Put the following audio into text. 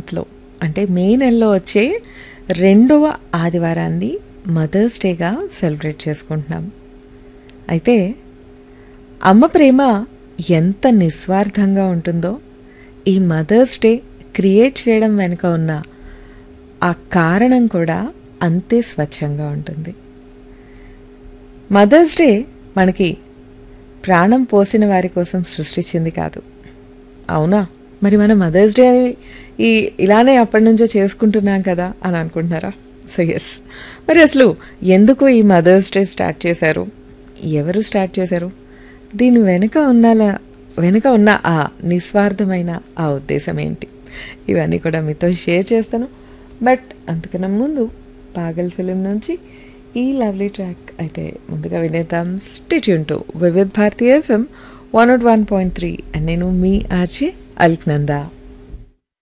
మంత్లో అంటే మే నెలలో వచ్చే రెండవ ఆదివారాన్ని మదర్స్ డేగా సెలబ్రేట్ చేసుకుంటున్నాం అయితే అమ్మ ప్రేమ ఎంత నిస్వార్థంగా ఉంటుందో ఈ మదర్స్ డే క్రియేట్ చేయడం వెనుక ఉన్న ఆ కారణం కూడా అంతే స్వచ్ఛంగా ఉంటుంది మదర్స్ డే మనకి ప్రాణం పోసిన వారి కోసం సృష్టించింది కాదు అవునా మరి మన మదర్స్ డే అని ఈ ఇలానే అప్పటి నుంచో చేసుకుంటున్నాం కదా అని అనుకుంటున్నారా సో ఎస్ మరి అసలు ఎందుకు ఈ మదర్స్ డే స్టార్ట్ చేశారు ఎవరు స్టార్ట్ చేశారు దీని వెనుక ఉన్న వెనుక ఉన్న ఆ నిస్వార్థమైన ఆ ఉద్దేశం ఏంటి ఇవన్నీ కూడా మీతో షేర్ చేస్తాను బట్ అంతకన్నా ముందు పాగల్ ఫిలిం నుంచి ఈ లవ్లీ ట్రాక్ అయితే ముందుగా వినేద్దాం stay tuned to Vividh Bharati FM one naught one point three and నేను మీ ఆర్జే అల్క్నందా